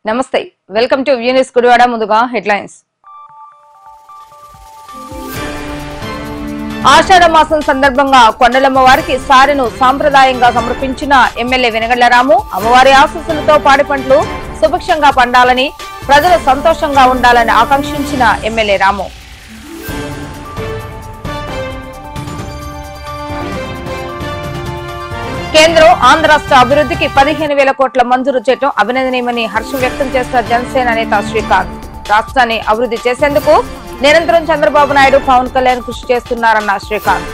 నమస్తే welcome to Younis Gudivada ముందుగా headlines ఆషాఢ మాసం సందర్భంగా కొండలమ్మ వారికి సారెను సాంప్రదాయంగా సమర్పించిన ఎమ్మెల్యే వెనగళ్ల రాము అమ్మవారి ఆశీస్సులతో పాడి పంటలు సుభిక్షంగా పండాలని ప్రజలు సంతోషంగా ఉండాలని ఆకాంక్షించిన ఎమ్మెల్యే రాము కేంద్రం ఆంధ్ర రాష్ట్ర అభివృద్ధికి పదిహేను వేల కోట్ల మంజూరు చేయడం అభినందనీయమని హర్షం వ్యక్తం చేస్తున్న జనసేన నేత శ్రీకాంత్ రాష్ట్రాన్ని అభివృద్ధి చేసేందుకు నిరంతరం చంద్రబాబు నాయుడు పవన్ కళ్యాణ్ కృషి చేస్తున్నారన్న శ్రీకాంత్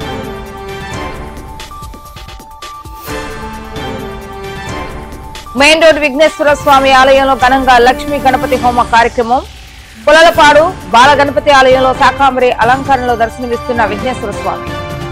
మెయిన్ రోడ్ విఘ్నేశ్వర స్వామి ఆలయంలో ఘనంగా లక్ష్మీ గణపతి హోమ కార్యక్రమం పులలపాడు బాల గణపతి ఆలయంలో శాకాంబరి అలంకరణలో దర్శనమిస్తున్న విఘ్నేశ్వర స్వామి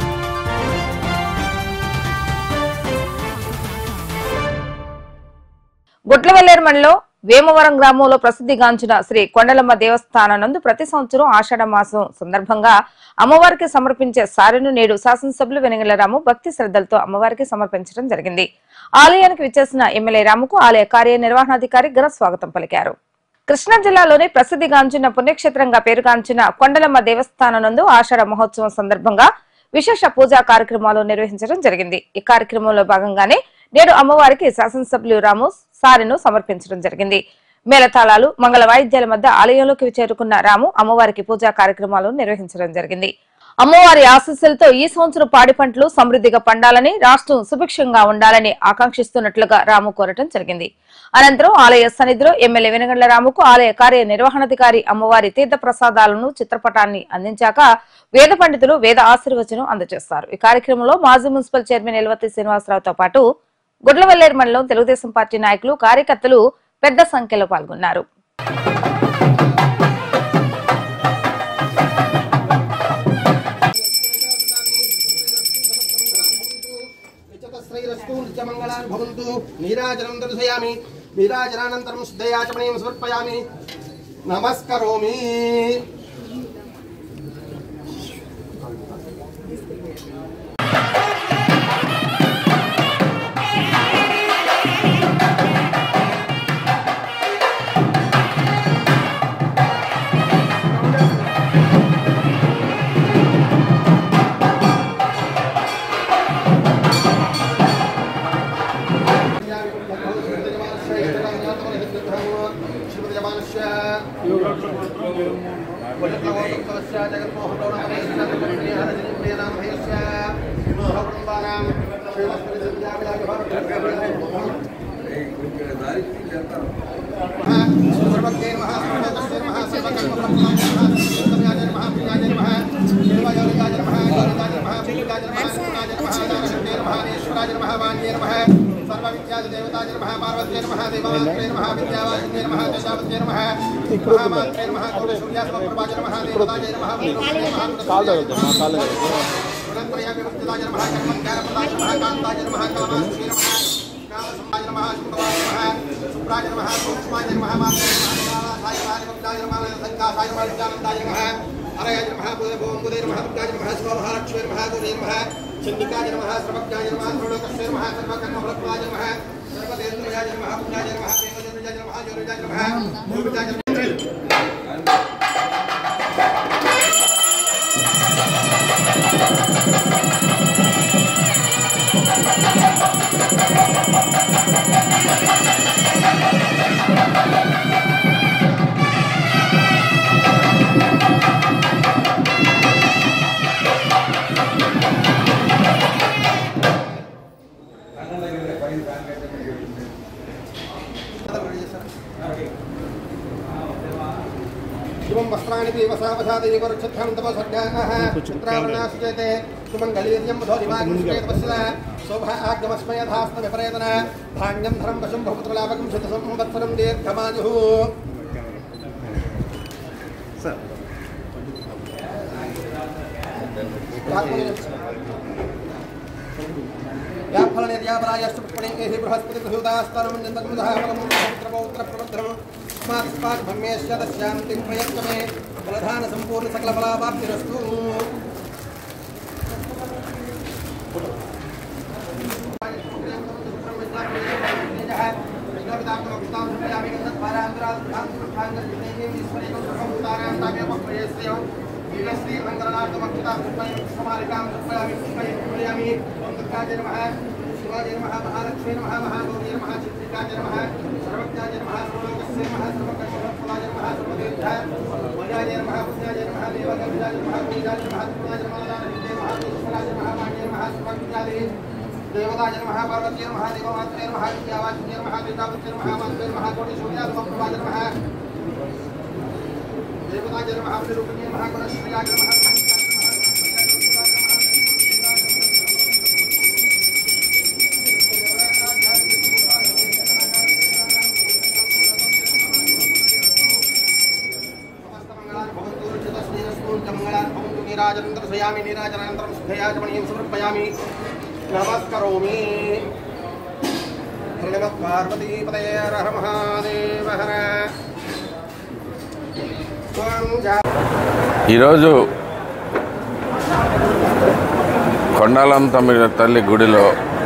గుట్లవల్లేరు మండలం వేమవరం గ్రామంలో ప్రసిద్ధిగాంచిన శ్రీ కొండలమ్మ దేవస్థానం నందు ప్రతి సంవత్సరం ఆషాఢ మాసం సందర్భంగా అమ్మవారికి సమర్పించే సారెను నేడు శాసనసభ్యులు వెనగల రాము భక్తి శ్రద్ధలతో అమ్మవారికి సమర్పించడం జరిగింది ఆలయానికి విచ్చేసిన ఎమ్మెల్యే రాముకు ఆలయ కార్యనిర్వహణాధికారి ఘన స్వాగతం పలికారు కృష్ణా జిల్లాలోని ప్రసిద్ధిగాంచిన పుణ్యక్షేత్రంగా పేరుగాంచిన కొండలమ్మ దేవస్థానం నందు ఆషాఢ మహోత్సవం సందర్భంగా విశేష పూజా కార్యక్రమాలు నిర్వహించడం జరిగింది ఈ కార్యక్రమంలో భాగంగానే నేడు అమ్మవారికి శాసనసభ్యులు రాము సారెను సమర్పించడం జరిగింది మేళతాళాలు మంగళ వాయిద్యాల మధ్య ఆలయంలోకి చేరుకున్న రాము అమ్మవారికి పూజా కార్యక్రమాలు నిర్వహించడం జరిగింది అమ్మవారి ఆశీస్సులతో ఈ సంవత్సరం పాడి పంటలు సమృద్ధిగా పండాలని రాష్ట్రం సుభిక్షంగా ఉండాలని ఆకాంక్షిస్తున్నట్లుగా రాము కోరటం జరిగింది అనంతరం ఆలయ సన్నిధిలో ఎమ్మెల్యే వెనగండ్ల రాముకు ఆలయ కార్యనిర్వహణాధికారి అమ్మవారి తీర్థ ప్రసాదాలను చిత్రపటాన్ని అందించాక వేద పండితులు వేద ఆశీర్వచనం అందజేస్తారు ఈ కార్యక్రమంలో మాజీ మున్సిపల్ చైర్మన్ ఎల్వతి శ్రీనివాసరావుతో పాటు గుడ్లవల్లేరు మండలం తెలుగుదేశం పార్టీ నాయకులు కార్యకర్తలు పెద్ద సంఖ్యలో పాల్గొన్నారు నిత్యతశ్రైరస్తు నిత్యమంగళాన్ భవంతు నీరాజనం దర్శయామి నీరాజనానంతరం శుద్ధయాచమనీయం సమర్పయామి నమస్కరోమి చండికాయ నమ సర్వజ్ఞాయ నమ సర్వలోకస్య నమ సర్వకర్మఫలప్రదాయ నమ సర్వదేంద్రియాయ నమ పుణ్యాయ నమ దేవదేంద్రియాయ నమ జ్యోతిజాయ నమ యోగిజాయ నమ శుభం వస్త్రాణి వసావసాదేవరుక్షం తపసర్గాః చిత్రావరణాశ్చేతే సుమంగళీర్యం మధోరిమాగ్నిశ్చేతపస్య శోభాగ్యమస్మయధాస్త విపరేతన ధాన్యం ధరం వశం భవతులాపకం శత సంవత్సరం దీర్ఘమాయుః యాఫలనిర్యాపరాయస్తు పుష్పణేః బృహస్పతి ప్రసూతాస్తనం జంతకుముదః ఫలముం పౌత్ర ప్రబద్ధం స్మాత్ బ్రహ్మేశ్వ దశ్యాంతి ప్రయత్నమే ఫలధాన సంపూర్ణ సకల ఫలాపాప్తిరస్తు సవితాత్మకృతాం సమయామి గంధద్వారాంతరాద్భాం సుఖాంగర్విణేయం ఈశ్వరేకం సుఖముతారాం తామేవ ప్రయస్యం శ్రీ మంగళనాథమక్షతాం పుష్పయం పుష్పమాలికాం పుష్పయామి పుష్పయం పూజయామి ఓం దుర్గాజయ నమః శివాజయ నమః మహాలక్ష్మీ నమః మహాగౌరీ నమః చిత్రికాజయ నమః సర్వజ్ఞాజయ నమః సర్వలోకస్య నమః సర్వకర్మఫలాయ నమః సర్వతీర్థ మయాజయ నమః పుణ్యాజయ నమః దేవగంధాజయ నమః పూజాజయ నమః త్రిపురాజయ నమః నారాయణజయ నమః ఈశ్వరాజయ నమః మాన్య నమః సర్వజ్ఞాదే దేవతాయ నమః పార్వతీ నమః దేవమాత్రే నమః విద్యావాచ్య నమః దేవతాపత్య నమః మాత్రే నమః కోటి సూర్యాయ ప్రభాజయ నమః దేవతాయ నమః నిరూపణీయ నమః గుణశ్రీయాయ నమః నీరాజనంతరసయామి నీరాజనంతరం సుఖయాచమణీయం సమర్పయామి నమస్కరోమి నమ పార్వతీపతయ హర మహాదేవ హర త్వం జా ఈరోజు కొండాలం తమ్మిడి తల్లి గుడిలో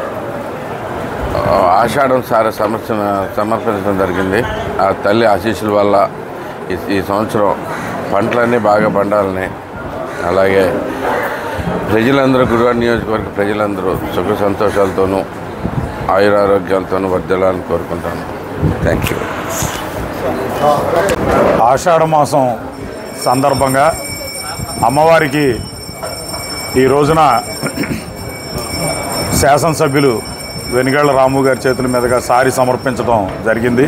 ఆ, ఆషాఢం సార సమర్చన సమర్పించడం జరిగింది ఆ తల్లి ఆశీస్సుల వల్ల ఈ ఈ సంవత్సరం పంటలన్నీ బాగా పండాలని అలాగే ప్రజలందరూ గురువారి నియోజకవర్గ ప్రజలందరూ సుఖ సంతోషాలతోనూ ఆయురారోగ్యాలతోనూ వర్ధిల్లాలని కోరుకుంటాను థ్యాంక్ యూ ఆషాఢ మాసం సందర్భంగా అమ్మవారికి ఈ రోజున శాసనసభ్యులు వెనుగళ్ల రాము గారి చేతుల మీదుగా సారి సమర్పించడం జరిగింది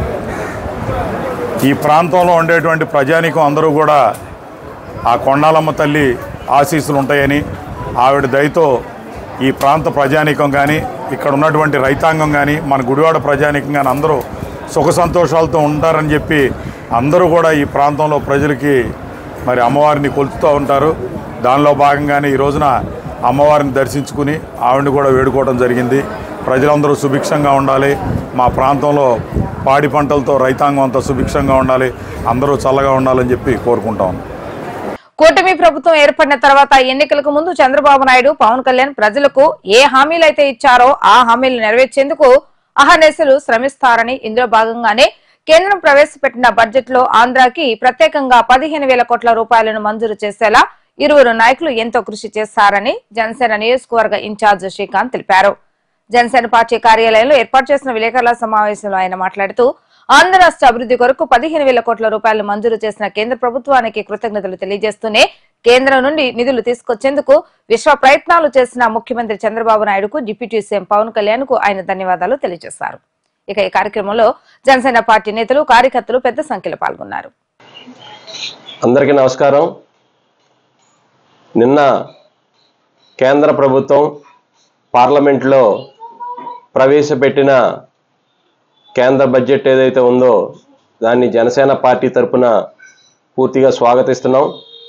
ఈ ప్రాంతంలో ఉండేటువంటి ప్రజానీకం అందరూ కూడా ఆ కొండాలమ్మ తల్లి ఆశీస్సులు ఉంటాయని ఆవిడ దయతో ఈ ప్రాంత ప్రజానీకం కానీ ఇక్కడ ఉన్నటువంటి రైతాంగం కానీ మన గుడివాడ ప్రజానీకం కానీ అందరూ సుఖ సంతోషాలతో ఉంటారని చెప్పి అందరూ కూడా ఈ ప్రాంతంలో ప్రజలకి మరి అమ్మవారిని కొలుపుతూ ఉంటారు దానిలో భాగంగానే ఈ రోజున అమ్మవారిని దర్శించుకుని ఆవిడని కూడా వేడుకోవడం జరిగింది ప్రజలందరూ సుభిక్షంగా ఉండాలి మా ప్రాంతంలో పాడి పంటలతో రైతాంగం అంతా సుభిక్షంగా ఉండాలి అందరూ చల్లగా ఉండాలని చెప్పి కోరుకుంటా ఉన్నాం కూటమి ప్రభుత్వం ఏర్పడిన తర్వాత ఎన్నికలకు ముందు చంద్రబాబు నాయుడు పవన్ కళ్యాణ్ ప్రజలకు ఏ హామీలైతే ఇచ్చారో ఆ హామీలు నెరవేర్చేందుకు అహర్నిశలు శ్రమిస్తారని ఇందులో భాగంగానే కేంద్రం ప్రవేశపెట్టిన బడ్జెట్ లో ఆంధ్రాకి ప్రత్యేకంగా పదిహేను వేల కోట్ల రూపాయలను మంజూరు చేసేలా ఇరువురు నాయకులు ఎంతో కృషి చేశారని జనసేన నియోజకవర్గ ఇన్ఛార్జ్ శ్రీకాంత్ తెలిపారు జనసేన పార్టీ కార్యాలయంలో ఏర్పాటు చేసిన విలేకరుల సమావేశంలో ఆయన మాట్లాడుతూ ఆంధ్ర రాష్ట్ర అభివృద్ధి కొరకు పదిహేను వేల కోట్ల రూపాయలు మంజూరు చేసిన కేంద్ర ప్రభుత్వానికి కృతజ్ఞతలు తెలియజేస్తూనే కేంద్రం నుండి నిధులు తీసుకొచ్చేందుకు విశ్వ ప్రయత్నాలు చేసిన ముఖ్యమంత్రి చంద్రబాబు నాయుడుకు డిప్యూటీ సీఎం పవన్ కళ్యాణ్ కు ఆయన ధన్యవాదాలు తెలియజేశారు ఇక ఈ కార్యక్రమంలో జనసేన పార్టీ నేతలు కార్యకర్తలు పెద్ద సంఖ్యలో పాల్గొన్నారు అందరికీ నమస్కారం నిన్న కేంద్ర ప్రభుత్వం పార్లమెంట్లో ప్రవేశపెట్టిన కేంద్ర బడ్జెట్ ఏదైతే ఉందో దాన్ని జనసేన పార్టీ తరపున పూర్తిగా స్వాగతిస్తున్నాం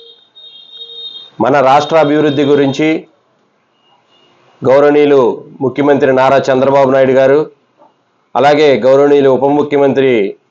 మన రాష్ట్ర అభివృద్ధి గురించి గౌరవనీయులు ముఖ్యమంత్రి నారా చంద్రబాబు నాయుడు గారు అలాగే గౌరవనీయులు ఉప ముఖ్యమంత్రి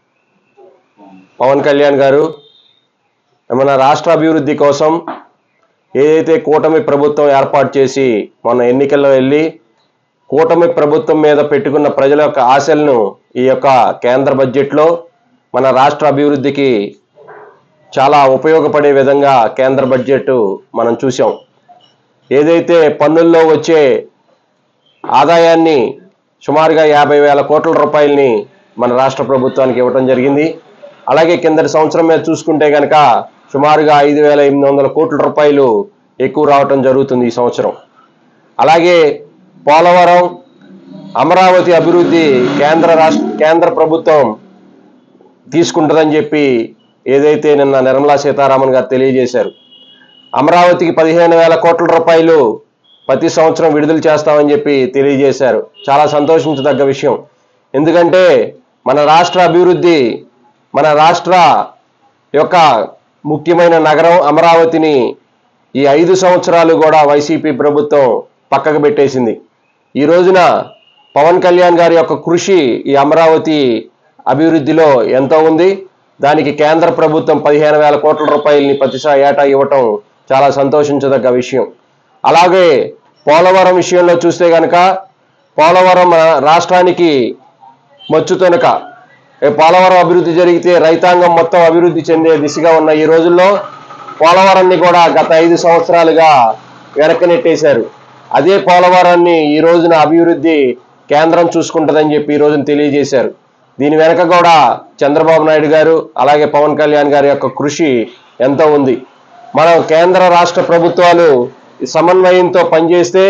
పవన్ కళ్యాణ్ గారు మన రాష్ట్ర అభివృద్ధి కోసం ఏదైతే కూటమి ప్రభుత్వం ఏర్పాటు చేసి మొన్న ఎన్నికల్లో వెళ్ళి కూటమి ప్రభుత్వం మీద పెట్టుకున్న ప్రజల యొక్క ఆశలను ఈ యొక్క కేంద్ర బడ్జెట్లో మన రాష్ట్ర అభివృద్ధికి చాలా ఉపయోగపడే విధంగా కేంద్ర బడ్జెట్ మనం చూసాం ఏదైతే పన్నుల్లో వచ్చే ఆదాయాన్ని సుమారుగా యాభై వేల కోట్ల రూపాయలని మన రాష్ట్ర ప్రభుత్వానికి ఇవ్వటం జరిగింది అలాగే కిందటి సంవత్సరం మీద చూసుకుంటే కనుక సుమారుగా ఐదు వేల ఎనిమిది వందల కోట్ల రూపాయలు ఎక్కువ రావటం జరుగుతుంది ఈ సంవత్సరం అలాగే పోలవరం అమరావతి అభివృద్ధి కేంద్ర రాష్ట్ర కేంద్ర ప్రభుత్వం తీసుకుంటుందని చెప్పి ఏదైతే నిన్న నిర్మలా సీతారామన్ గారు తెలియజేశారు అమరావతికి పదిహేను వేల కోట్ల రూపాయలు ప్రతి సంవత్సరం విడుదల చేస్తామని చెప్పి తెలియజేశారు చాలా సంతోషించదగ్గ విషయం ఎందుకంటే మన రాష్ట్ర అభివృద్ధి మన రాష్ట్ర యొక్క ముఖ్యమైన నగరం అమరావతిని ఈ ఐదు సంవత్సరాలు కూడా వైసీపీ ప్రభుత్వం పక్కకు పెట్టేసింది ఈ రోజున పవన్ కళ్యాణ్ గారి యొక్క కృషి ఈ అమరావతి అభివృద్ధిలో ఎంతో ఉంది దానికి కేంద్ర ప్రభుత్వం పదిహేను వేల కోట్ల రూపాయలని ప్రతిసా ఏటా ఇవ్వటం చాలా సంతోషించదగ్గ విషయం అలాగే పోలవరం విషయంలో చూస్తే కనుక పోలవరం మన రాష్ట్రానికి మచ్చుతొనక ఏ పోలవరం అభివృద్ధి జరిగితే రైతాంగం మొత్తం అభివృద్ధి చెందే దిశగా ఉన్న ఈ రోజుల్లో పోలవరాన్ని కూడా గత ఐదు సంవత్సరాలుగా వెనక్కి నెట్టేశారు అదే పోలవరాన్ని ఈ రోజున అభివృద్ధి కేంద్రం చూసుకుంటుందని చెప్పి ఈ రోజున తెలియజేశారు దీని వెనక కూడా చంద్రబాబు నాయుడు గారు అలాగే పవన్ కళ్యాణ్ గారి యొక్క కృషి ఎంతో ఉంది మనం కేంద్ర రాష్ట్ర ప్రభుత్వాలు సమన్వయంతో పనిచేస్తే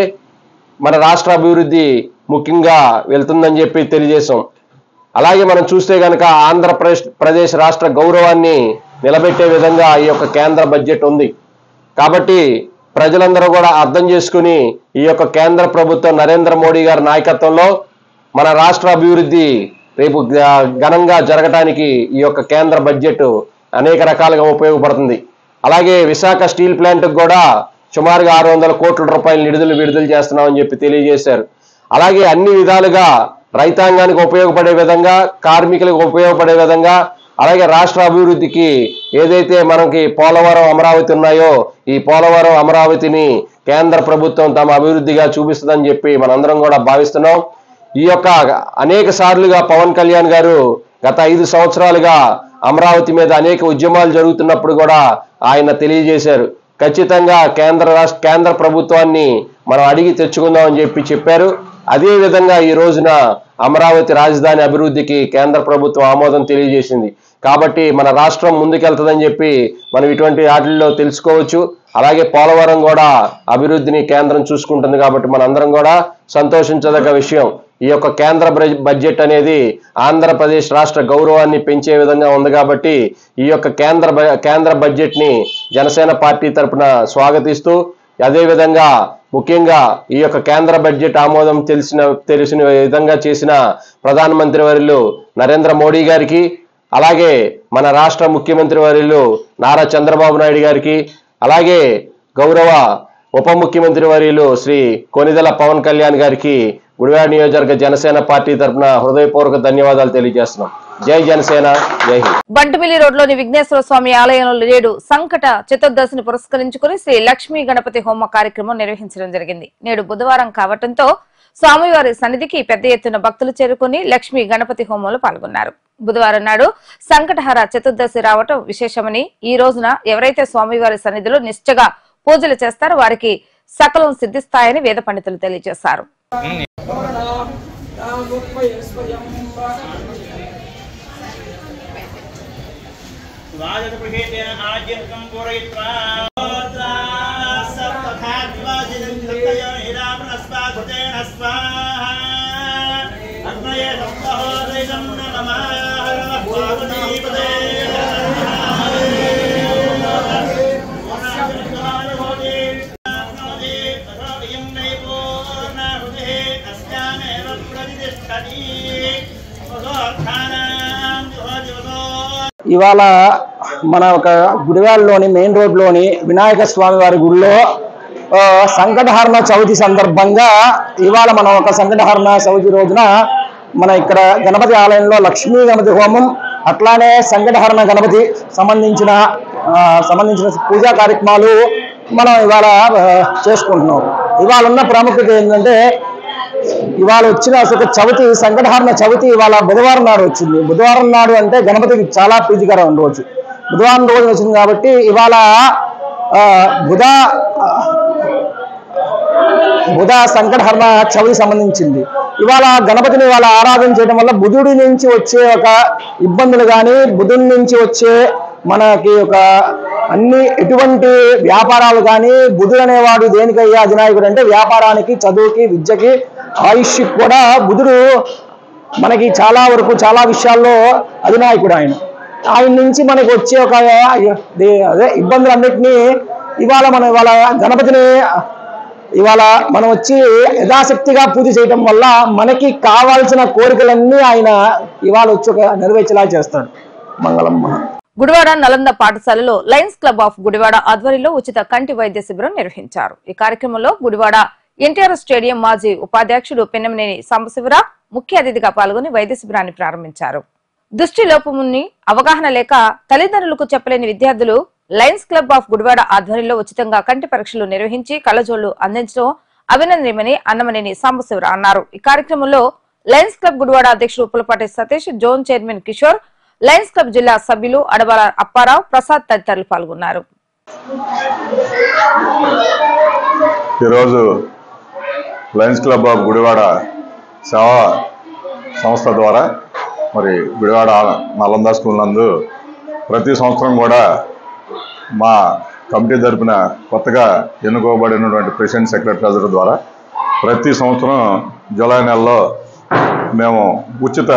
మన రాష్ట్ర అభివృద్ధి ముఖ్యంగా వెళ్తుందని చెప్పి తెలియజేశాం అలాగే మనం చూస్తే కనుక ఆంధ్రప్రదేశ్ ప్రదేశ్ రాష్ట్ర గౌరవాన్ని నిలబెట్టే విధంగా ఈ యొక్క కేంద్ర బడ్జెట్ ఉంది కాబట్టి ప్రజలందరూ కూడా అర్థం చేసుకుని ఈ యొక్క కేంద్ర ప్రభుత్వం నరేంద్ర మోడీ గారి నాయకత్వంలో మన రాష్ట్ర అభివృద్ధి రేపు గ- ఘనంగా జరగటానికి ఈ యొక్క కేంద్ర బడ్జెట్ అనేక రకాలుగా ఉపయోగపడుతుంది అలాగే విశాఖ స్టీల్ ప్లాంట్కి కూడా సుమారుగా ఆరు వందల కోట్ల రూపాయల నిధులు విడుదల చేస్తున్నామని చెప్పి తెలియజేశారు అలాగే అన్ని విధాలుగా రైతాంగానికి ఉపయోగపడే విధంగా కార్మికులకు ఉపయోగపడే విధంగా అలాగే రాష్ట్ర అభివృద్ధికి ఏదైతే మనకి పోలవరం అమరావతి ఉన్నాయో ఈ పోలవరం అమరావతిని కేంద్ర ప్రభుత్వం తమ అభివృద్ధిగా చూపిస్తుందని చెప్పి మనందరం కూడా భావిస్తున్నాం ఈ యొక్క అనేక సార్లుగా పవన్ కళ్యాణ్ గారు గత ఐదు సంవత్సరాలుగా అమరావతి మీద అనేక ఉద్యమాలు జరుగుతున్నప్పుడు కూడా ఆయన తెలియజేశారు ఖచ్చితంగా కేంద్ర రాష్ట్ర కేంద్ర ప్రభుత్వాన్ని మనం అడిగి తెచ్చుకుందామని చెప్పి చెప్పారు అదే విధంగా ఈ రోజున అమరావతి రాజధాని అభివృద్ధికి కేంద్ర ప్రభుత్వం ఆమోదం తెలియజేసింది కాబట్టి మన రాష్ట్రం ముందుకెళ్తుందని చెప్పి మనం ఇటువంటి వాటిల్లో తెలుసుకోవచ్చు అలాగే పోలవరం కూడా అభివృద్ధిని కేంద్రం చూసుకుంటుంది కాబట్టి మనందరం కూడా సంతోషించదగ్గ విషయం ఈ యొక్క కేంద్ర బ్ర- బడ్జెట్ అనేది ఆంధ్రప్రదేశ్ రాష్ట్ర గౌరవాన్ని పెంచే విధంగా ఉంది కాబట్టి ఈ యొక్క కేంద్ర బ- కేంద్ర బడ్జెట్ ని జనసేన పార్టీ తరపున స్వాగతిస్తూ అదేవిధంగా ముఖ్యంగా ఈ యొక్క కేంద్ర బడ్జెట్ ఆమోదం తెలిసిన తెలిసిన విధంగా చేసిన ప్రధానమంత్రి వర్యులు నరేంద్ర మోడీ గారికి అలాగే మన రాష్ట్ర ముఖ్యమంత్రి వర్యులు నారా చంద్రబాబు నాయుడు గారికి అలాగే గౌరవ ఉప ముఖ్యమంత్రి వర్యులు శ్రీ కొనిదెల పవన్ కళ్యాణ్ గారికి గుడివాడ నియోజకవర్గ జనసేన పార్టీ తరఫున హృదయపూర్వక ధన్యవాదాలు తెలియజేస్తున్నాం జై జనసేన జై హింద్ బంటుమిల్లి రోడ్లోని విఘ్నేశ్వర స్వామి ఆలయంలో నేడు సంకట చతుర్దశిని పురస్కరించుకుని శ్రీ లక్ష్మీ గణపతి హోమ కార్యక్రమం నిర్వహించడం జరిగింది నేడు బుధవారం కావటంతో స్వామివారి సన్నిధికి పెద్ద ఎత్తున భక్తులు చేరుకుని లక్ష్మీ గణపతి హోమంలో పాల్గొన్నారు బుధవారం నాడు సంకటహర చతుర్దశి రావటం విశేషమని ఈ రోజున ఎవరైతే స్వామివారి సన్నిధిలో నిష్ఠగా పూజలు చేస్తారో వారికి సకలం సిద్ధిస్తాయని వేద పండితులు తెలియజేశారు वाजगृहेतेन आज्यन्तं पूरयित्वा सप्तधात्वाजिदन्तयोहिरामणस्वाधुतेन स्वाहा अग्नये सप्तहोदैनं नमः नमः पार्वतीपदे अस्यामेव प्रतिष्ठति ఇవాళ మన ఒక గుడివాడలోని మెయిన్ రోడ్లోని వినాయక స్వామి వారి గుడిలో ఆ, సంకటహరణ చవితి సందర్భంగా ఇవాళ మనం ఒక సంకటహరణ చవితి రోజున మన ఇక్కడ గణపతి ఆలయంలో లక్ష్మీ గణపతి హోమం అట్లానే సంకటహరణ గణపతి సంబంధించిన ఆ, సంబంధించిన పూజా కార్యక్రమాలు మనం ఇవాళ ఆ, చేసుకుంటున్నాం ఇవాళ ఉన్న ప్రాముఖ్యత ఏంటంటే ఇవాళ వచ్చిన అసలు చవితి సంకటహరణ చవితి ఇవాళ బుధవారం నాడు వచ్చింది బుధవారం నాడు అంటే గణపతికి చాలా ప్రీతికరం రోజు బుధవారం రోజు వచ్చింది కాబట్టి ఇవాళ ఆ, బుధ ఆ, బుధ సంకటహరణ చవితి సంబంధించింది ఇవాళ గణపతిని ఇవాళ ఆరాధన చేయడం వల్ల బుధుడి నుంచి వచ్చే ఒక ఇబ్బందులు కానీ బుధుడి నుంచి వచ్చే మనకి ఒక అన్ని ఎటువంటి వ్యాపారాలు కానీ బుధుడు అనేవాడు దేనికయ్యా అధినాయకుడు అంటే వ్యాపారానికి చదువుకి విద్యకి ఆయుష్కి కూడా బుధుడు మనకి చాలా వరకు చాలా విషయాల్లో అధినాయకుడు ఆయన ఆయన నుంచి మనకి వచ్చే ఒక దే- అదే ఇబ్బందులన్నిటినీ ఇవాళ మనం ఇవాళ గణపతిని ఇవాళ మనం వచ్చి యథాశక్తిగా పూజ చేయటం వల్ల మనకి కావాల్సిన కోరికలన్నీ ఆయన ఇవాళ వచ్చి ఒక నెరవేర్చేలా చేస్తాడు మంగళం మహా గుడివాడ నలంద పాఠశాలలో లయన్స్ క్లబ్ ఆఫ్ గుడివాడ ఆధ్వర్యంలో ఉచిత కంటి వైద్య శిబిరం నిర్వహించారు ఈ కార్యక్రమంలో గుడివాడ ఎన్టీఆర్ స్టేడియం మాజీ ఉపాధ్యక్షుడు పెన్నమనేని సాంబశివరా ముఖ్య అతిథిగా పాల్గొని వైద్య శిబిరాన్ని ప్రారంభించారు దృష్టి లోపముని అవగాహన లేక తల్లిదండ్రులకు చెప్పలేని విద్యార్థులు లయన్స్ క్లబ్ ఆఫ్ గుడివాడ ఆధ్వర్యంలో ఉచితంగా కంటి పరీక్షలు నిర్వహించి కళ్ళజోళ్లు అందించడం అభినందనీయమని అన్నమనేని సాంబశివరా అన్నారు ఈ కార్యక్రమంలో లయన్స్ క్లబ్ గుడివాడ అధ్యక్షుడు Uppalapati Satish zone chairman Kishore lions club జిల్లా సభ్యులు అడబాల అప్పారావు ప్రసాద్ తదితరులు పాల్గొన్నారు ఈరోజు లయన్స్ క్లబ్ ఆఫ్ గుడివాడ సేవా సంస్థ ద్వారా మరి గుడివాడ నలంద స్కూల్ నందు ప్రతి సంవత్సరం కూడా మా కమిటీ తరపున కొత్తగా ఎన్నుకోబడినటువంటి ప్రెసిడెంట్ సెక్రటరీ ట్రెజర్ ద్వారా ప్రతి సంవత్సరం జూలై నెలలో మేము ఉచిత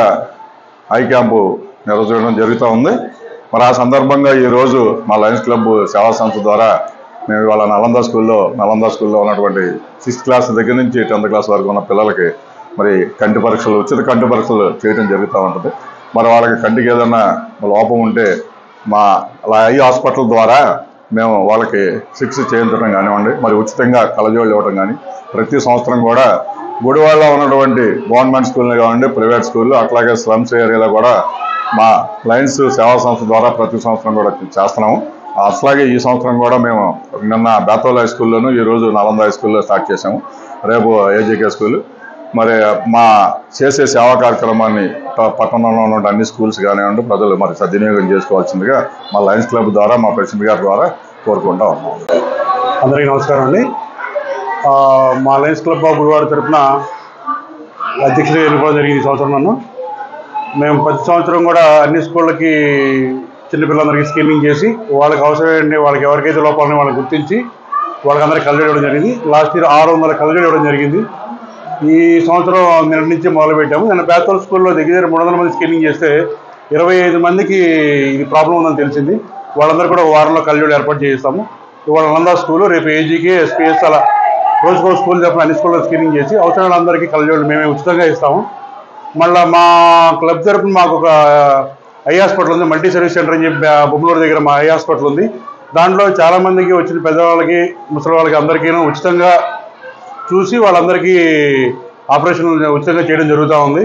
ఐ క్యాంపు నిర్వహించడం జరుగుతూ ఉంది మరి ఆ సందర్భంగా ఈరోజు మా లయన్స్ క్లబ్ సేవా సంస్థ ద్వారా మేము ఇవాళ నలంద స్కూల్లో నలంద స్కూల్లో ఉన్నటువంటి సిక్స్త్ క్లాస్ దగ్గర నుంచి టెన్త్ క్లాస్ వరకు ఉన్న పిల్లలకి మరి కంటి పరీక్షలు ఉచిత కంటి పరీక్షలు చేయడం జరుగుతూ ఉంటుంది మరి వాళ్ళకి కంటికి ఏదైనా లోపం ఉంటే మా ఐ హాస్పిటల్ ద్వారా మేము వాళ్ళకి శిక్ష చేయించడం కానివ్వండి మరి ఉచితంగా కలజోళ్ళు ఇవ్వడం కానీ ప్రతి సంవత్సరం కూడా గుడివాడలో ఉన్నటువంటి గవర్నమెంట్ స్కూల్ని కానివ్వండి ప్రైవేట్ స్కూళ్ళు అట్లాగే స్లమ్స్ ఏరియాలో కూడా మా లయన్స్ సేవా సంస్థ ద్వారా ప్రతి సంవత్సరం కూడా చేస్తున్నాము అట్లాగే ఈ సంవత్సరం కూడా మేము నిన్న బేతోల్ హై స్కూల్లోను ఈరోజు నలంద హై స్కూల్లో స్టార్ట్ చేసాము రేపు ఏజేకే స్కూల్ మరి మా చేసే సేవా కార్యక్రమాన్ని ప- పట్టణంలో ఉన్న అన్ని స్కూల్స్ కానివ్వండి ప్రజలు మరి సద్వినియోగం చేసుకోవాల్సిందిగా మా లయన్స్ క్లబ్ ద్వారా మా ప్రెసిడెంట్ గారి ద్వారా కోరుకుంటా ఉన్నాం అందరికీ నమస్కారం అండి ఆ, మా లయన్స్ క్లబ్ ఆఫ్ గుడివాడ తరఫున అధ్యక్షుడిగా ఎన్నుకోవడం జరిగింది ఈ సంవత్సరం నన్ను మేము ప్రతి సంవత్సరం కూడా అన్ని స్కూళ్ళకి చిన్నపిల్లలందరికీ స్క్రీనింగ్ చేసి వాళ్ళకి అవసరమైన వాళ్ళకి ఎవరికైతే లోపాలని వాళ్ళని గుర్తించి వాళ్ళకందరికీ కలజోడు ఇవ్వడం జరిగింది లాస్ట్ ఇయర్ ఆరు వందల కలజోడు ఇవ్వడం జరిగింది ఈ సంవత్సరం నిన్న నుంచి మొదలు పెట్టాము నేను బేతోల్ స్కూల్లో దగ్గర దగ్గర మూడు వందల మంది స్క్రీనింగ్ చేస్తే ఇరవై ఐదు మందికి ఇది ప్రాబ్లం ఉందని తెలిసింది వాళ్ళందరూ కూడా ఒక వారంలో కలజోడు ఏర్పాటు చేయిస్తాము ఇవాళ నందా స్కూల్ రేపు ఏజీకి ఎస్పీఎస్ అలా రోజుకో స్కూల్ తరఫున అన్ని స్కూల్లో స్క్రీనింగ్ చేసి అవసరమైన అందరికీ కలజోడు మేమే ఉచితంగా ఇస్తాము మళ్ళీ మా క్లబ్ తరఫున మాకు ఒక ఐ హాస్పిటల్ ఉంది మల్టీ సర్వీస్ సెంటర్ అని చెప్పి ఆ బొమ్మలూరు దగ్గర మా ఐ హాస్పిటల్ ఉంది దాంట్లో చాలా మందికి వచ్చిన పెద్దవాళ్ళకి ముసలి వాళ్ళకి అందరికీ ఉచితంగా చూసి వాళ్ళందరికీ ఆపరేషన్ ఉచితంగా చేయడం జరుగుతూ ఉంది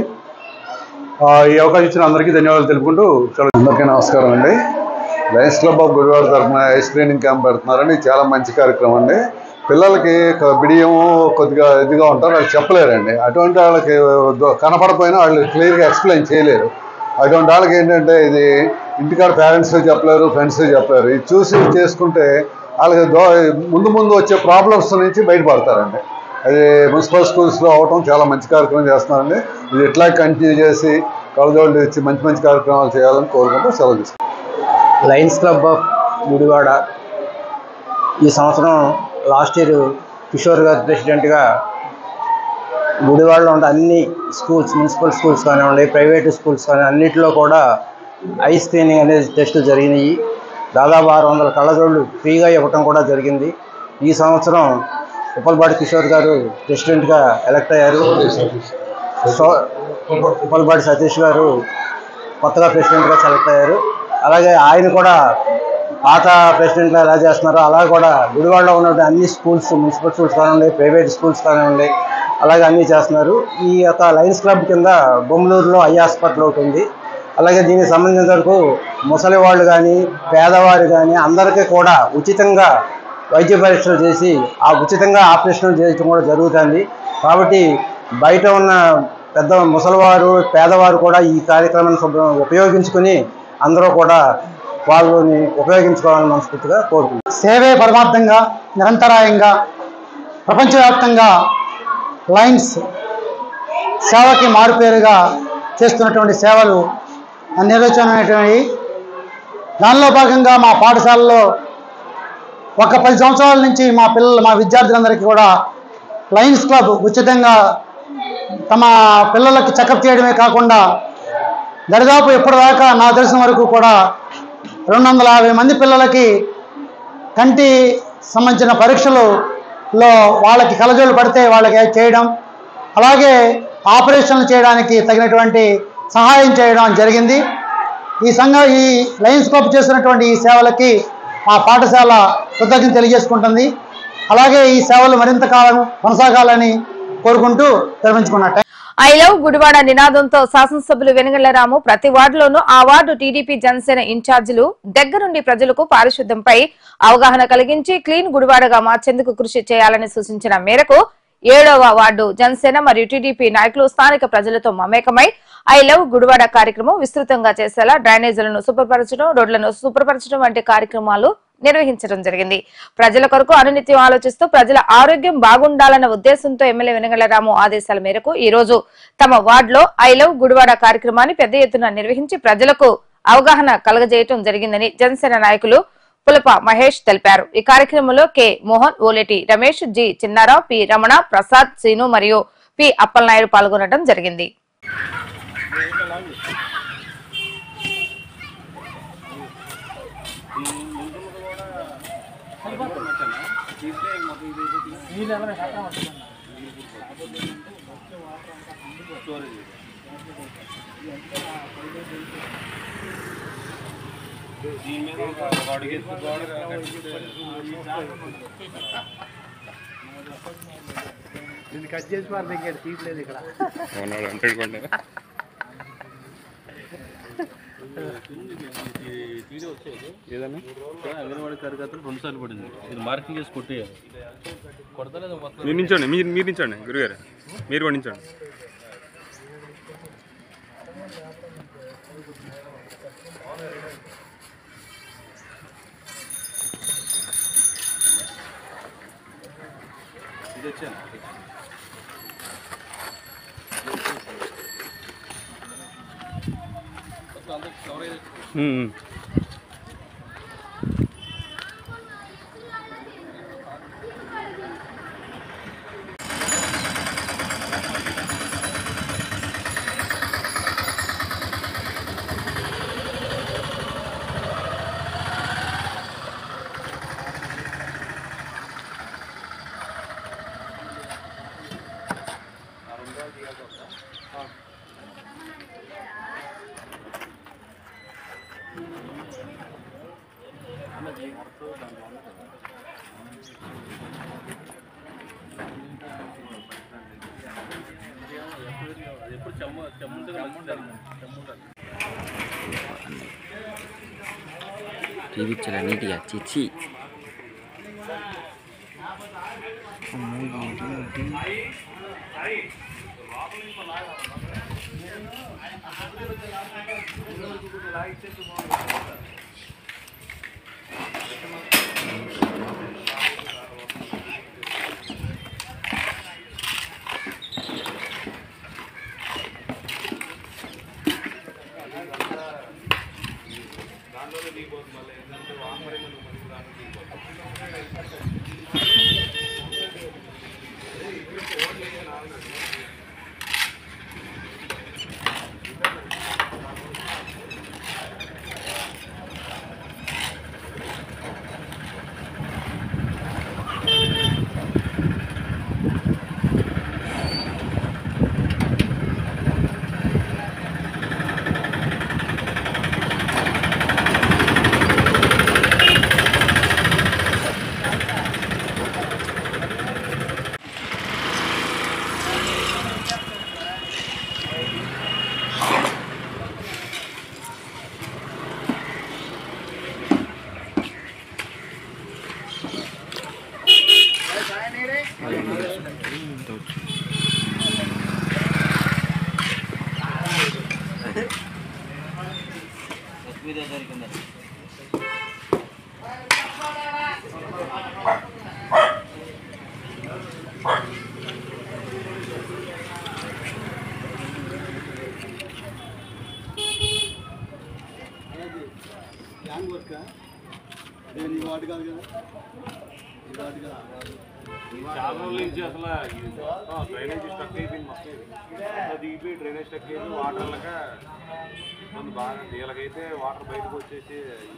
ఆ, ఈ అవకాశం ఇచ్చిన అందరికీ ధన్యవాదాలు తెలుపుకుంటూ సెలవు అందరికీ నమస్కారం అండి లయన్స్ క్లబ్ ఆఫ్ గుడివాడ తరఫున ఐ స్క్రీనింగ్ క్యాంప్ పెడుతున్నారండి ఇది చాలా మంచి కార్యక్రమం అండి పిల్లలకి క- బిడియం కొద్దిగా ఇదిగా ఉంటారు వాళ్ళు చెప్పలేరండి అటువంటి వాళ్ళకి దొ- కనపడపోయినా వాళ్ళు క్లియర్గా ఎక్స్ప్లెయిన్ చేయలేరు అటువంటి వాళ్ళకి ఏంటంటే ఇది ఇంటికాడ పేరెంట్స్ చెప్పలేరు ఫ్రెండ్స్ చెప్పలేరు ఇది చూసి చేసుకుంటే వాళ్ళకి దో ముందు ముందు వచ్చే ప్రాబ్లమ్స్ నుంచి బయటపడతారండి అది మున్సిపల్ స్కూల్స్లో అవటం చాలా మంచి కార్యక్రమం చేస్తున్నారండి ఇది ఎట్లా కంటిన్యూ చేసి కలజోళ్ళు ఇచ్చి మంచి మంచి కార్యక్రమాలు చేయాలని కోరుకుంటూ సెలవు తీసుకుంటాం లయన్స్ క్లబ్ ఆఫ్ గుడివాడ ఈ సంవత్సరం లాస్ట్ ఇయర్ కిషోర్ గారు ప్రెసిడెంట్గా గుడివాడలో ఉండే అన్ని స్కూల్స్ మున్సిపల్ స్కూల్స్ కానివ్వండి ప్రైవేట్ స్కూల్స్ కానీ అన్నిటిలో కూడా ఐ స్క్రీనింగ్ అనేది టెస్టులు జరిగినాయి దాదాపు ఆరు వందల కళ్ళజోళ్ళు ఫ్రీగా ఇవ్వటం కూడా జరిగింది ఈ సంవత్సరం ఉప్పలపాటి కిషోర్ గారు ప్రెసిడెంట్గా ఎలక్ట్ అయ్యారు సో ఉప్పలపాటి సతీష్ గారు కొత్తగా ప్రెసిడెంట్గా సెలెక్ట్ అయ్యారు అలాగే ఆయన కూడా పాత ప్రెసిడెంట్గా ఎలా చేస్తున్నారో అలా కూడా గుడివాడలో ఉన్నటువంటి అన్ని స్కూల్స్ మున్సిపల్ స్కూల్స్ కానివ్వండి ప్రైవేట్ స్కూల్స్ కానివ్వండి అలాగే అన్నీ చేస్తున్నారు ఈ యొక్క లయన్స్ క్లబ్ కింద బొమ్మలూరులో ఐ హాస్పిటల్ ఒకటి ఉంది అలాగే దీనికి సంబంధించిన వరకు ముసలి వాళ్ళు కానీ పేదవారు కానీ అందరికీ కూడా ఉచితంగా వైద్య పరీక్షలు చేసి ఆ ఉచితంగా ఆపరేషన్లు చేయడం కూడా జరుగుతుంది కాబట్టి బయట ఉన్న పెద్ద ముసలివారు పేదవారు కూడా ఈ కార్యక్రమాన్ని శుభ్రం ఉపయోగించుకుని అందరూ కూడా వాళ్ళని ఉపయోగించుకోవాలని మనస్ఫూర్తిగా కోరుకుంటున్నాను సేవే పరమార్థంగా నిరంతరాయంగా ప్రపంచవ్యాప్తంగా లైన్స్ సేవకి మారుపేరుగా చేస్తున్నటువంటి సేవలు నిర్వచనమైనటువంటి దానిలో భాగంగా మా పాఠశాలలో ఒక పది సంవత్సరాల నుంచి మా పిల్లలు మా విద్యార్థులందరికీ కూడా లయన్స్ క్లబ్ ఉచితంగా తమ పిల్లలకి చెకప్ చేయడమే కాకుండా దరిదాపు ఇప్పటిదాకా నా తెలిసిన వరకు కూడా రెండు వందల యాభై మంది పిల్లలకి కంటి సంబంధించిన పరీక్షలలో వాళ్ళకి కలజోలు పడితే వాళ్ళకి చేయడం అలాగే ఆపరేషన్లు చేయడానికి తగినటువంటి సహాయం చేయడం జరిగింది ఈ సంఘం ఈ లయన్స్ క్లబ్ చేస్తున్నటువంటి ఈ సేవలకి మా పాఠశాల కృతజ్ఞత తెలియజేసుకుంటుంది అలాగే ఈ సేవలు మరింత కాలం కొనసాగాలని కోరుకుంటూ విరమించుకున్నట్టు ఐ లవ్ గుడివాడ నినాదంతో శాసనసభ్యులు వెనుగళ్లరాము ప్రతి వార్డులోనూ ఆ వార్డు టీడీపీ జనసేన ఇన్ఛార్జీలు దగ్గరుండి ప్రజలకు పారిశుద్ధ్యంపై అవగాహన కలిగించి క్లీన్ గుడివాడగా మార్చేందుకు కృషి చేయాలని సూచించిన మేరకు ఏడవ వార్డు జనసేన మరియు టీడీపీ నాయకులు స్థానిక ప్రజలతో మమేకమై ఐ లవ్ గుడివాడ కార్యక్రమం విస్తృతంగా చేసేలా డ్రైనేజీలను శుభ్రపరచడం రోడ్లను శుభ్రపరచడం వంటి కార్యక్రమాలు నిర్వహించడం జరిగింది ప్రజల కొరకు అనునిత్యం ఆలోచిస్తూ ప్రజల ఆరోగ్యం బాగుండాలన్న ఉద్దేశంతో ఎమ్మెల్యే వెనగలరాము ఆదేశాల మేరకు ఈ రోజు తమ వార్డులో ఐ లవ్ గుడివాడ కార్యక్రమాన్ని పెద్ద ఎత్తున నిర్వహించి ప్రజలకు అవగాహన కలగజేయటం జరిగిందని జనసేన నాయకులు పులప మహేష్ తెలిపారు ఈ కార్యక్రమంలో K Mohan Oleti Ramesh G Chinnarao P Ramana Prasad Seenu మరియు పి అప్పలనాయుడు పాల్గొనడం జరిగింది నేను కట్ చేసి మారు ఇక్కడ తీయలేదు ఇక్కడ ఏదన్నా అంగన్వాడీ కార్యకర్తలు రెండు సార్లు పడింది ఇది మార్కింగ్ చేసి కొట్టేయాలి కొడతలేదు మొత్తం మీరు నించోండి మీరు మీరు నించోండి గురుగారు మీరు కూడా నించోండి ఇది వచ్చాను కవర్ అయ్యేది ఉమ్, ఉమ్. ఎప్పుడు చెమ్మ చెమ్మ ఉంటుంది చెమ్మ ఉంటుంది చూపించలే నీట్గా చిచ్చి హ్యాంగ్ వర్క్ నేను ఈ వాటి కాదు కదా ఈ వాటి కాదు చాలా రోజుల నుంచి అసలు ఇది మొత్తం డ్రైనేజ్ స్టక్ అయిపోయింది మొత్తం ఇది. అంతా దిగిపోయి డ్రైనేజ్ స్టక్ అయిపోయి వాటర్ లేక ఇబ్బంది బాగా వీళ్ళకైతే వాటర్ బయటకు వచ్చేసి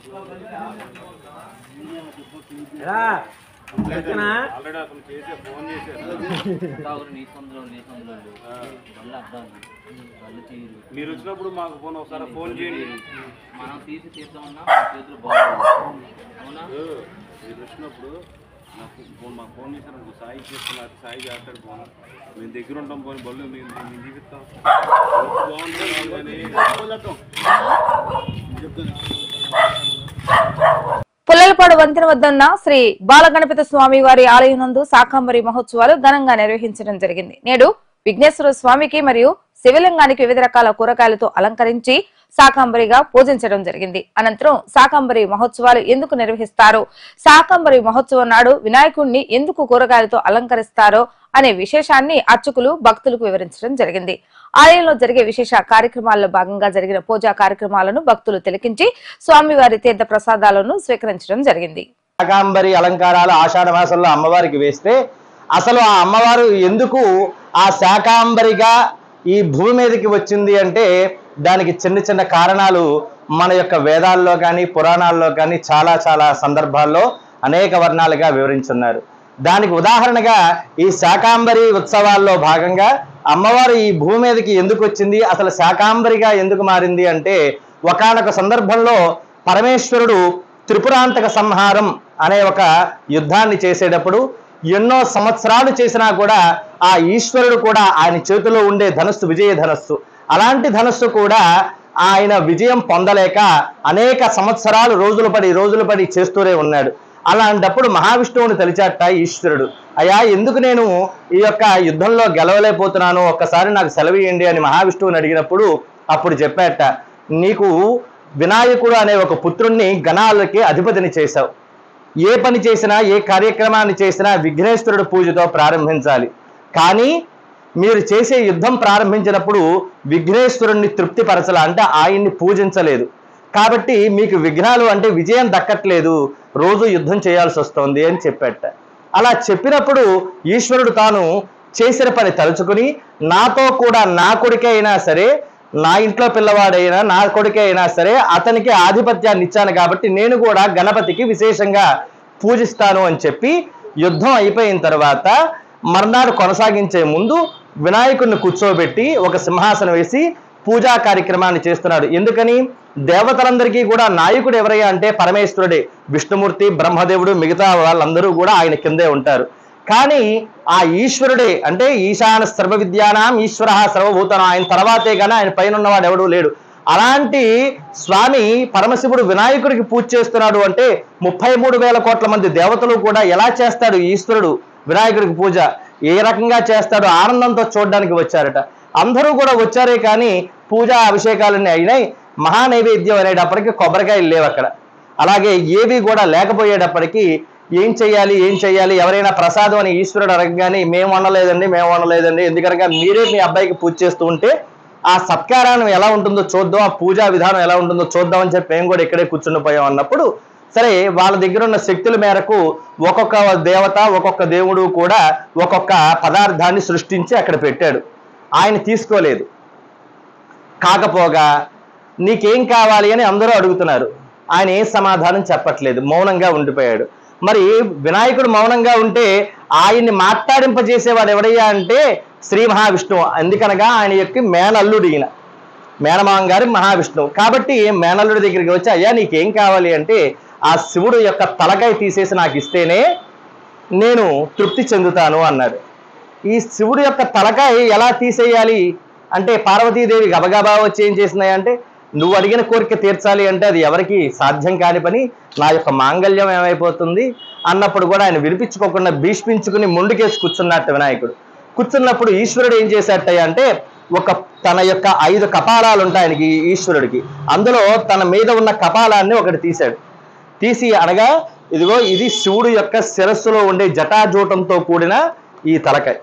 ఆల్రెడీ అతను చేసే ఫోన్ చేశారు నీ సందులో నీ సందులో మళ్ళీ అర్థం వాళ్ళు తీరు మీరు వచ్చినప్పుడు మాకు ఫోన్ ఒకసారి ఫోన్ చేయండి మనం తీసి తీద్దామన్నా మన చేతులు బాగుంది అవునా మీరు వచ్చినప్పుడు నాకు ఫోన్ మాకు ఫోన్ చేశారు సాయి చేస్తున్నారు సాయి చేస్తాడు ఫోన్ మేము దగ్గర ఉంటాం పోనీ బళ్ళు మేము మేము చూపిస్తాం బాగుంటుంది కానీ పుల్లలపాడు వద్ద వంతెన వద్ద ఉన్న శ్రీ బాలగణపతి స్వామి వారి ఆలయం నందు శాకాంబరి మహోత్సవాలు ఘనంగా నిర్వహించడం జరిగింది నేడు విఘ్నేశ్వర స్వామికి మరియు శివలింగానికి వివిధ రకాల కూరగాయలతో అలంకరించి శాకాంబరిగా పూజించడం జరిగింది అనంతరం శాకాంబరి మహోత్సవాలు ఎందుకు నిర్వహిస్తారు శాకాంబరి మహోత్సవం నాడు వినాయకుడిని ఎందుకు కూరగాయలతో అలంకరిస్తారో అనే విశేషాన్ని అర్చకులు భక్తులకు వివరించడం జరిగింది ఆలయంలో జరిగే విశేష కార్యక్రమాల్లో భాగంగా జరిగిన పూజా కార్యక్రమాలను భక్తులు తిలకించి స్వామివారి తీర్థ ప్రసాదాలను స్వీకరించడం జరిగింది శాకాంబరి అలంకారాలు ఆషాఢ మాసంలో అమ్మవారికి వేస్తే అసలు ఆ అమ్మవారు ఎందుకు ఆ శాకాంబరిగా ఈ భూమి మీదకి వచ్చింది అంటే దానికి చిన్న చిన్న కారణాలు మన యొక్క వేదాల్లో కానీ పురాణాల్లో కానీ చాలా చాలా సందర్భాల్లో అనేక వర్ణాలుగా వివరించున్నారు దానికి ఉదాహరణగా ఈ శాకాంబరి ఉత్సవాల్లో భాగంగా అమ్మవారు ఈ భూమి మీదకి ఎందుకు వచ్చింది అసలు శాకాంబరిగా ఎందుకు మారింది అంటే ఒకానొక సందర్భంలో పరమేశ్వరుడు త్రిపురాంతక సంహారం అనే ఒక యుద్ధాన్ని చేసేటప్పుడు ఎన్నో సంవత్సరాలు చేసినా కూడా ఆ ఈశ్వరుడు కూడా ఆయన చేతిలో ఉండే ధనస్సు విజయ ధనస్సు అలాంటి ధనస్సు కూడా ఆయన విజయం పొందలేక అనేక సంవత్సరాలు రోజులు పడి రోజులు పడి చేస్తూనే ఉన్నాడు అలాంటప్పుడు మహావిష్ణువుని తలిచాట ఈశ్వరుడు అయ్యా ఎందుకు నేను ఈ యొక్క యుద్ధంలో గెలవలేకపోతున్నాను ఒక్కసారి నాకు సెలవు ఇవ్వండి అని మహావిష్ణువుని అడిగినప్పుడు అప్పుడు చెప్పాట నీకు వినాయకుడు అనే ఒక పుత్రుణ్ణి గణాలకి అధిపతిని చేశావు ఏ పని చేసినా ఏ కార్యక్రమాన్ని చేసినా విఘ్నేశ్వరుడు పూజతో ప్రారంభించాలి కానీ మీరు చేసే యుద్ధం ప్రారంభించినప్పుడు విఘ్నేశ్వరుణ్ణి తృప్తిపరచాల అంటే ఆయన్ని పూజించలేదు కాబట్టి మీకు విఘ్నాలు అంటే విజయం దక్కట్లేదు రోజు యుద్ధం చేయాల్సి వస్తోంది అని చెప్పాట అలా చెప్పినప్పుడు ఈశ్వరుడు తాను చేసిన పని తలుచుకుని నాతో కూడా నా కొడుకే అయినా సరే నా ఇంట్లో పిల్లవాడైనా నా కొడుకే అయినా సరే అతనికి ఆధిపత్యాన్ని ఇచ్చాను కాబట్టి నేను కూడా గణపతికి విశేషంగా పూజిస్తాను అని చెప్పి యుద్ధం అయిపోయిన తర్వాత మర్నాడు కొనసాగించే ముందు వినాయకుడిని కూర్చోబెట్టి ఒక సింహాసనం వేసి పూజా కార్యక్రమాన్ని చేస్తున్నాడు ఎందుకని దేవతలందరికీ కూడా నాయకుడు ఎవరయ్యా అంటే పరమేశ్వరుడే విష్ణుమూర్తి బ్రహ్మదేవుడు మిగతా వాళ్ళందరూ కూడా ఆయన కిందే ఉంటారు కానీ ఆ ఈశ్వరుడే అంటే ఈశాన సర్వ విద్యానాం ఈశ్వర సర్వభూతనం ఆయన తర్వాతే కానీ ఆయన పైన ఉన్నవాడు ఎవడూ లేడు అలాంటి స్వామి పరమశివుడు వినాయకుడికి పూజ చేస్తున్నాడు అంటే ముప్పై మూడు వేల కోట్ల మంది దేవతలు కూడా ఎలా చేస్తాడు ఈశ్వరుడు వినాయకుడికి పూజ ఏ రకంగా చేస్తాడు ఆనందంతో చూడడానికి వచ్చారట అందరూ కూడా వచ్చారే కానీ పూజా అభిషేకాలన్నీ అయినాయి మహా నైవేద్యం అనేటప్పటికి కొబ్బరికాయలు లేవు అక్కడ అలాగే ఏవి కూడా లేకపోయేటప్పటికి ఏం చెయ్యాలి ఏం చెయ్యాలి ఎవరైనా ప్రసాదం అని ఈశ్వరుడు అడగగానే మేము వండలేదండి మేము వండలేదండి ఎందుకనగా మీరే మీ అబ్బాయికి పూజ చేస్తూ ఉంటే ఆ సత్కారాన్ని ఎలా ఉంటుందో చూద్దాం ఆ పూజా విధానం ఎలా ఉంటుందో చూద్దాం అని చెప్పి మేము కూడా ఇక్కడే కూర్చుండిపోయాం అన్నప్పుడు సరే వాళ్ళ దగ్గర ఉన్న శక్తుల మేరకు ఒక్కొక్క దేవత ఒక్కొక్క దేవుడు కూడా ఒక్కొక్క పదార్థాన్ని సృష్టించి అక్కడ పెట్టాడు ఆయన తీసుకోలేదు కాకపోగా నీకేం కావాలి అని అందరూ అడుగుతున్నారు ఆయన ఏ సమాధానం చెప్పట్లేదు మౌనంగా ఉండిపోయాడు మరి వినాయకుడు మౌనంగా ఉంటే ఆయన్ని మాట్లాడింపజేసేవాడు ఎవడయ్యా అంటే శ్రీ మహావిష్ణువు ఎందుకనగా ఆయన యొక్క మేనల్లుడు ఈయన మేనమామ గారి మహావిష్ణువు కాబట్టి మేనల్లుడి దగ్గరికి వచ్చి అయ్యా నీకేం కావాలి అంటే ఆ శివుడు యొక్క తలకాయ తీసేసి నాకు ఇస్తేనే నేను తృప్తి చెందుతాను అన్నాడు ఈ శివుడు యొక్క తలకాయ ఎలా తీసేయాలి అంటే పార్వతీదేవి గబగబా వచ్చి ఏం చేసింది అంటే నువ్వు అడిగిన కోరిక తీర్చాలి అంటే అది ఎవరికి సాధ్యం కాని పని నా యొక్క మాంగళ్యం ఏమైపోతుంది అన్నప్పుడు కూడా ఆయన వినిపించుకోకుండా భీష్మించుకుని ముందుకేసి కూర్చున్నట్టు వినాయకుడు కూర్చున్నప్పుడు ఈశ్వరుడు ఏం చేశాటయ్య అంటే ఒక తన యొక్క ఐదు కపాలాలు ఉంటాయి ఆయనకి ఈశ్వరుడికి అందులో తన మీద ఉన్న కపాలాన్ని ఒకటి తీశాడు తీసి అనగా ఇదిగో ఇది శివుడు యొక్క శిరస్సులో ఉండే జటాజూటంతో కూడిన ఈ తలకాయ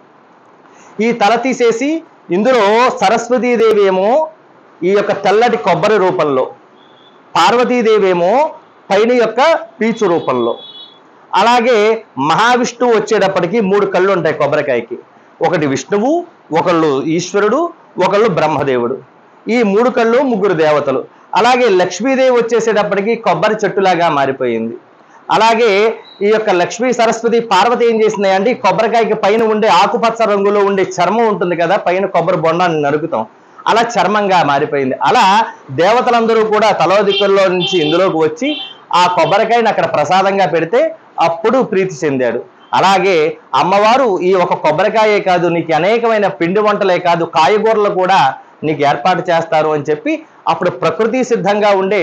ఈ తల తీసేసి ఇందులో సరస్వతీదేవి ఏమో ఈ యొక్క తెల్లటి కొబ్బరి రూపంలో పార్వతీదేవి ఏమో పైన యొక్క పీచు రూపంలో అలాగే మహావిష్ణువు వచ్చేటప్పటికి మూడు కళ్ళు ఉంటాయి కొబ్బరికాయకి ఒకటి విష్ణువు ఒకళ్ళు ఈశ్వరుడు ఒకళ్ళు బ్రహ్మదేవుడు ఈ మూడు కళ్ళు ముగ్గురు దేవతలు అలాగే లక్ష్మీదేవి వచ్చేసేటప్పటికి కొబ్బరి చెట్టులాగా మారిపోయింది అలాగే ఈ యొక్క లక్ష్మీ సరస్వతి పార్వతి ఏం చేసింది అంటే ఈ కొబ్బరికాయకి పైన ఉండే ఆకుపచ్చ రంగులో ఉండే చర్మం ఉంటుంది కదా పైన కొబ్బరి బొండాన్ని నరుకుతాం అలా చర్మంగా మారిపోయింది అలా దేవతలందరూ కూడా తలో దిక్కుల్లో నుంచి ఇందులోకి వచ్చి ఆ కొబ్బరికాయని అక్కడ ప్రసాదంగా పెడితే అప్పుడు ప్రీతి చెందాడు అలాగే అమ్మవారు ఈ ఒక కొబ్బరికాయే కాదు నీకు అనేకమైన పిండి వంటలే కాదు కాయగూరలు కూడా నీకు ఏర్పాటు చేస్తారు అని చెప్పి అప్పుడు ప్రకృతి సిద్ధంగా ఉండే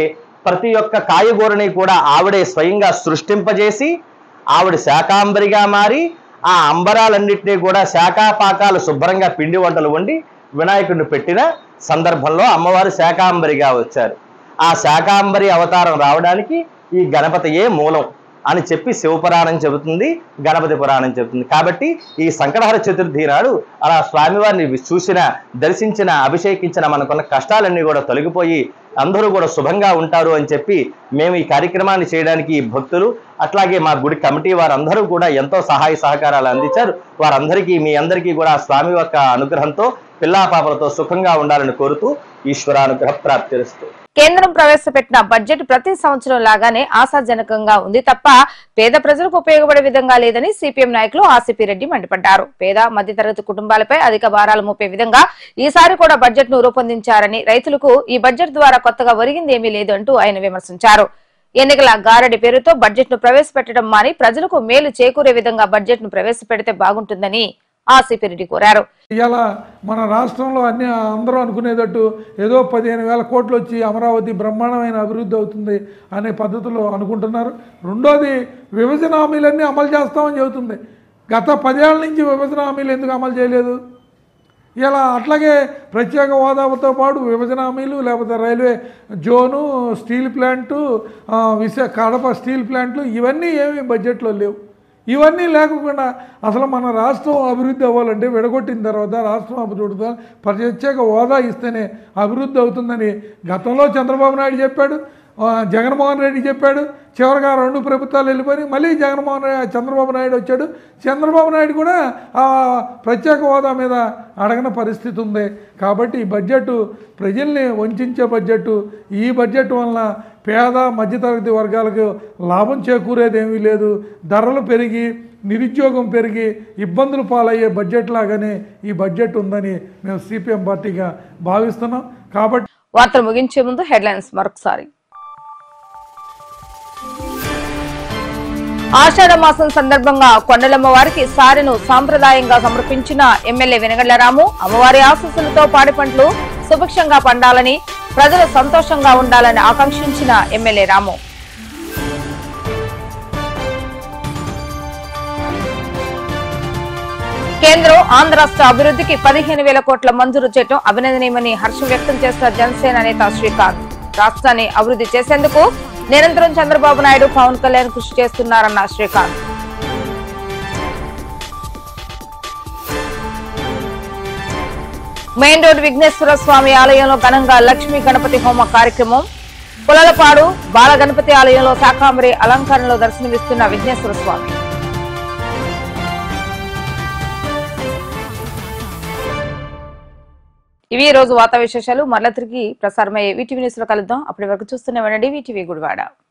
ప్రతి ఒక్క కాయగూరని కూడా ఆవిడే స్వయంగా సృష్టింపజేసి ఆవిడ శాకాంబరిగా మారి ఆ అంబరాలన్నింటినీ కూడా శాఖాపాకాలు శుభ్రంగా పిండి వంటలు వండి వినాయకుడిని పెట్టిన సందర్భంలో అమ్మవారు శాకాంబరిగా వచ్చారు ఆ శాకాంబరి అవతారం రావడానికి ఈ గణపతియే మూలం అని చెప్పి శివపురాణం చెబుతుంది గణపతి పురాణం చెబుతుంది కాబట్టి ఈ సంకటహర చతుర్థి నాడు అలా స్వామివారిని చూసిన దర్శించిన అభిషేకించిన మనకున్న కష్టాలన్నీ కూడా తొలగిపోయి అందరూ కూడా శుభంగా ఉంటారు అని చెప్పి మేము ఈ కార్యక్రమాన్ని చేయడానికి ఈ భక్తులు అట్లాగే మా గుడి కమిటీ వారందరూ కూడా ఎంతో సహాయ సహకారాలు అందించారు వారందరికీ మీ అందరికీ కూడా స్వామి యొక్క అనుగ్రహంతో పిల్లా పాపలతో సుఖంగా ఉండాలని కోరుతూ ఈశ్వరానుగ్రహ ప్రాప్తిస్తూ కేంద్రం ప్రవేశపెట్టిన బడ్జెట్ ప్రతి సంవత్సరం లాగానే ఆశాజనకంగా ఉంది తప్ప పేద ప్రజలకు ఉపయోగపడే విధంగా లేదని సిపిఎం నాయకులు ఆసిపి రెడ్డి మండిపడ్డారు పేద మధ్యతరగతి కుటుంబాలపై అధిక భారాలు మోపే విధంగా ఈసారి కూడా బడ్జెట్ ను రూపొందించారని రైతులకు ఈ బడ్జెట్ ద్వారా కొత్తగా ఒరిగింది ఏమీ లేదు అంటూ ఆయన విమర్శించారు ఎన్నికల గారడి పేరుతో బడ్జెట్ ను ప్రవేశపెట్టడం మాని ప్రజలకు మేలు చేకూరే విధంగా బడ్జెట్ ను ప్రవేశపెడితే బాగుంటుందని ఆసిపి రెడ్డి కోరారు ఇవాళ మన రాష్ట్రంలో అన్ని అందరూ అనుకునేటట్టు ఏదో పదిహేను వేల కోట్లు వచ్చి అమరావతి బ్రహ్మాండమైన అభివృద్ధి అవుతుంది అనే పద్ధతిలో అనుకుంటున్నారు రెండోది విభజన హామీలన్నీ అమలు చేస్తామని చెబుతుంది గత పదేళ్ల నుంచి విభజన హామీలు ఎందుకు అమలు చేయలేదు ఇలా అట్లాగే ప్రత్యేక హోదాతో పాటు విభజన హామీలు లేకపోతే రైల్వే జోను స్టీల్ ప్లాంటు ఆ, విశా కడప స్టీల్ ప్లాంట్లు ఇవన్నీ ఏమీ బడ్జెట్లో లేవు ఇవన్నీ లేకుండా అసలు మన రాష్ట్రం అభివృద్ధి అవ్వాలంటే విడగొట్టిన తర్వాత రాష్ట్రం అభివృద్ధి ప్రత్యేక హోదా ఇస్తేనే అభివృద్ధి అవుతుందని గతంలో చంద్రబాబు నాయుడు చెప్పాడు ఆ, జగన్మోహన్ రెడ్డి చెప్పాడు చివరిగా రెండు ప్రభుత్వాలు వెళ్ళిపోయి మళ్ళీ జగన్మోహన్ రెడ్డి చంద్రబాబు నాయుడు వచ్చాడు చంద్రబాబు నాయుడు కూడా ఆ ప్రత్యేక హోదా మీద అడగని పరిస్థితి ఉంది కాబట్టి ఈ బడ్జెట్ ప్రజల్ని వంచే బడ్జెట్ ఈ బడ్జెట్ వలన పేద మధ్యతరగతి వర్గాలకు లాభం చేకూరేది ఏమీ లేదు ధరలు పెరిగి నిరుద్యోగం పెరిగి ఇబ్బందులు పాలయ్యే బడ్జెట్ లాగానే ఈ బడ్జెట్ ఉందని మేము సిపిఎం పార్టీగా భావిస్తున్నాం కాబట్టి వార్తలు ముగించే ముందు హెడ్లైన్స్ మరొకసారి ఆషాఢ మాసం సందర్భంగా కొండలమ్మ వారికి సారెను సాంప్రదాయంగా సమర్పించిన ఎమ్మెల్యే వెనగళ్లరాము అమ్మవారి ఆశీస్సులతో పాడి పంటలు సుభిక్షంగా పండాలని ప్రజలు సంతోషంగా ఉండాలని ఆకాంక్షించిన ఎమ్మెల్యే రాము కేంద్రం ఆంధ్ర రాష్ట్ర అభివృద్ధికి పదిహేను వేల కోట్ల మంజూరు చేయడం అభినందనీయమని హర్షం వ్యక్తం చేస్తున్న జనసేన నేత శ్రీకాంత్ రాష్ట్రాన్ని అభివృద్ధి చేసేందుకు నిరంతరం చంద్రబాబు నాయుడు పవన్ కళ్యాణ్ కృషి చేస్తున్నారన్న శ్రీకాంత్ మెయిన్ రోడ్ విఘ్నేశ్వర స్వామి ఆలయంలో ఘనంగా లక్ష్మీ గణపతి హోమ కార్యక్రమం పులలపాడు బాల గణపతి ఆలయంలో శాకాంబరి అలంకరణలో దర్శనమిస్తున్న విఘ్నేశ్వర స్వామి ఇవి ఈ రోజు వార్తా విశేషాలు మరలా తిరిగి ప్రసారమయ్యే వీటీవీ న్యూస్ లో కలుద్దాం అప్పటి వరకు చూస్తూనే ఉండండి వీటీవీ గుడివాడ